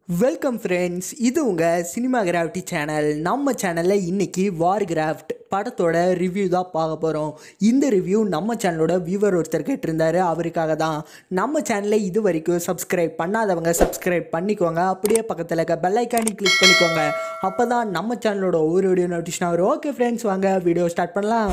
welcome friends இது உங்கள் cinema crafty channel நம்ம சேனலில் இன்னைக்கு வார் கிராஃப்ட் படத்தோட ரிவ்யூ தான் பார்க்க போகிறோம் இந்த ரிவ்யூ நம்ம சேனலோட வியூவர் ஒருத்தர் கேட்டிருந்தாரு அவருக்காக தான் நம்ம சேனலில் இது வரைக்கும் சப்ஸ்கிரைப் பண்ணாதவங்க சப்ஸ்கிரைப் பண்ணிக்கோங்க அப்படியே பக்கத்தில் இருக்க பெல் ஐக்கானி கிளிக் பண்ணிக்கோங்க அப்போ தான் நம்ம சேனலோட ஒவ்வொரு வீடியோ நோட்டிஃபிகேஷன் வரும் ஓகே ஃப்ரெண்ட்ஸ் வாங்க வீடியோ ஸ்டார்ட் பண்ணலாம்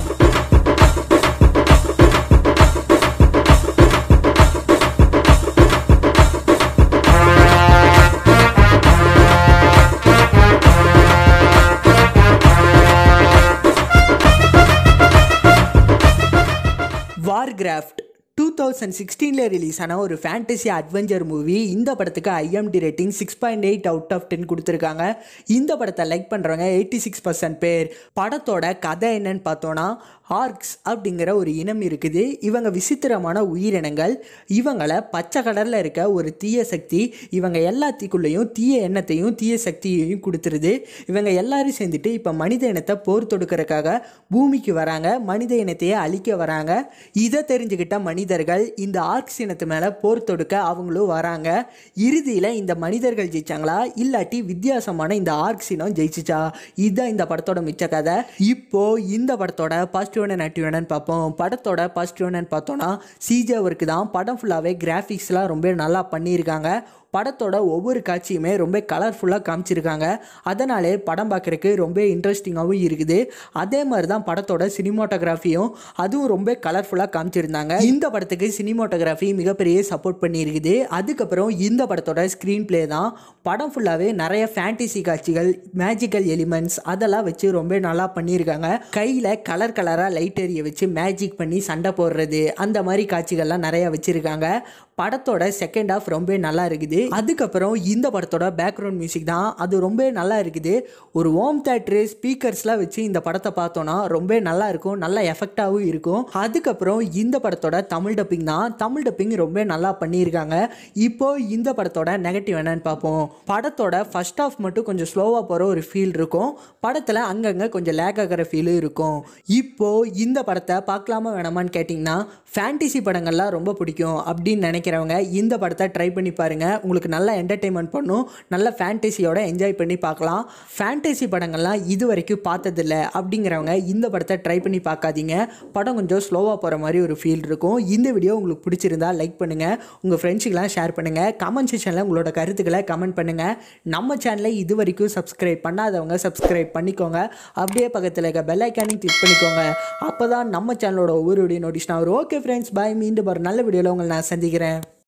வார் கிராஃப்ட் டூ தௌசண்ட் சிக்ஸ்டீனில் ரிலீஸ் ஆன ஒரு ஃபேண்டசி அட்வென்ச்சர் மூவி இந்த படத்துக்கு IMDb rating six point eight out of ten கொடுத்துருக்காங்க இந்த படத்தை லைக் பண்ணுறவங்க எயிட்டி சிக்ஸ் பர்சன்ட் பேர் படத்தோட கதை என்னன்னு பார்த்தோன்னா ஆர்க்ஸ் அப்படிங்கிற ஒரு இனம் இருக்குது இவங்க விசித்திரமான உயிரினங்கள் இவங்களை பச்சை கடலில் இருக்க ஒரு தீய சக்தி இவங்க எல்லாத்துக்குள்ளேயும் தீய எண்ணத்தையும் தீய சக்தியையும் கொடுத்துருது இவங்க எல்லாரும் சேர்ந்துட்டு இப்போ மனித இனத்தை போர் தொடுக்கிறதுக்காக பூமிக்கு வராங்க மனித இனத்தையே அழிக்க வராங்க இதை தெரிஞ்சுக்கிட்ட மனிதர்கள் இந்த ஆர்க்ஸ் இனத்து மேலே போர் தொடுக்க அவங்களும் வராங்க இறுதியில் இந்த மனிதர்கள் ஜெயிச்சாங்களா இல்லாட்டி வித்தியாசமான இந்த ஆர்க்ஸ் இனம் ஜெயிச்சிச்சா இதுதான் இந்த படத்தோட மிச்ச கதை இப்போ இந்த படத்தோட பாசிட்டிவ் அண்ட் நெகட்டிவ் என்னன்னு பார்ப்போம் படத்தோட பாசிட்டிவ் என்னன்னு பார்த்தோன்னா சிஜே ஒர்க்கு தான் படம் ஃபுல்லாகவே கிராஃபிக்ஸ்லாம் ரொம்ப நல்லா பண்ணியிருக்காங்க படத்தோட ஒவ்வொரு காட்சியுமே ரொம்ப கலர்ஃபுல்லாக காமிச்சிருக்காங்க அதனாலே படம் பார்க்குறக்கு ரொம்ப இன்ட்ரெஸ்டிங்காகவும் இருக்குது அதே மாதிரி தான் படத்தோட சினிமாட்டோகிராஃபியும் அதுவும் ரொம்ப கலர்ஃபுல்லாக காமிச்சிருந்தாங்க இந்த படத்துக்கு சினிமாட்டோகிராஃபி மிகப்பெரிய சப்போர்ட் பண்ணியிருக்குது அதுக்கப்புறம் இந்த படத்தோட ஸ்க்ரீன் ப்ளே தான் படம் ஃபுல்லாகவே நிறைய ஃபேண்டசி காட்சிகள் மேஜிக்கல் எலிமெண்ட்ஸ் அதெல்லாம் வச்சு ரொம்ப நல்லா பண்ணியிருக்காங்க கையில் கலர் கலராக லைட் எரிய வச்சு மேஜிக் பண்ணி சண்டை போடுறது அந்த மாதிரி காட்சிகள்லாம் நிறையா வச்சுருக்காங்க படத்தோட செகண்ட் ஹாஃப் ரொம்ப நல்லா இருக்குது அதுக்கப்புறம் இந்த படத்தோட பேக்ரவுண்ட் மியூசிக் தான் அது ரொம்ப நல்லா இருக்குது ஒரு ஹோம் தேட்ரு ஸ்பீக்கர்ஸ்லாம் வச்சு இந்த படத்தை பார்த்தோன்னா ரொம்ப நல்லா இருக்கும் நல்ல எஃபெக்டாகவும் இருக்கும் அதுக்கப்புறம் இந்த படத்தோட தமிழ் டப்பிங் தான் தமிழ் டப்பிங் ரொம்ப நல்லா பண்ணியிருக்காங்க இப்போ இந்த படத்தோட நெகட்டிவ் என்னன்னு பார்ப்போம் படத்தோட ஃபர்ஸ்ட் ஹாஃப் மட்டும் கொஞ்சம் ஸ்லோவாக போகிற ஒரு ஃபீல் இருக்கும் படத்தில் அங்கங்கே கொஞ்சம் லேக் ஆகிற ஃபீலும் இருக்கும் இப்போ இந்த படத்தை பார்க்கலாமா வேணாமான்னு கேட்டிங்கன்னா ஃபேண்டசி படங்கள்லாம் ரொம்ப பிடிக்கும் அப்படின்னு நினைக்கிறவங்க இந்த படத்தை ட்ரை பண்ணி பாருங்கள் உங்களுக்கு நல்ல என்டர்டெயின்மெண்ட் பண்ணும் நல்ல ஃபேண்டசியோட என்ஜாய் பண்ணி பார்க்கலாம் ஃபேண்டசி படங்கள்லாம் இது வரைக்கும் பார்த்ததில்ல அப்படிங்கிறவங்க இந்த படத்தை ட்ரை பண்ணி பார்க்காதீங்க படம் கொஞ்சம் ஸ்லோவாக போகிற மாதிரி ஒரு ஃபீல் இருக்கும் இந்த வீடியோ உங்களுக்கு பிடிச்சிருந்தா லைக் பண்ணுங்கள் உங்கள் ஃப்ரெண்ட்ஸுக்கெலாம் ஷேர் பண்ணுங்கள் கமெண்ட் செக்ஷனில் உங்களோட கருத்துக்களை கமெண்ட் பண்ணுங்கள் நம்ம சேனலை இது வரைக்கும் சப்ஸ்கிரைப் பண்ணாதவங்க சப்ஸ்கிரைப் பண்ணிக்கோங்க அப்படியே பக்கத்தில் இருக்க பெல் ஐக்கானையும் கிளிக் பண்ணிக்கோங்க அப்போ தான் நம்ம சேனலோட ஒவ்வொரு வீடியோ நோட்டிஸ்னா வரும் ஓகே ஃப்ரெண்ட்ஸ் பாய் மீண்டும் ஒரு நல்ல வீடியோவில் உங்களை நான் சந்திக்கிறேன்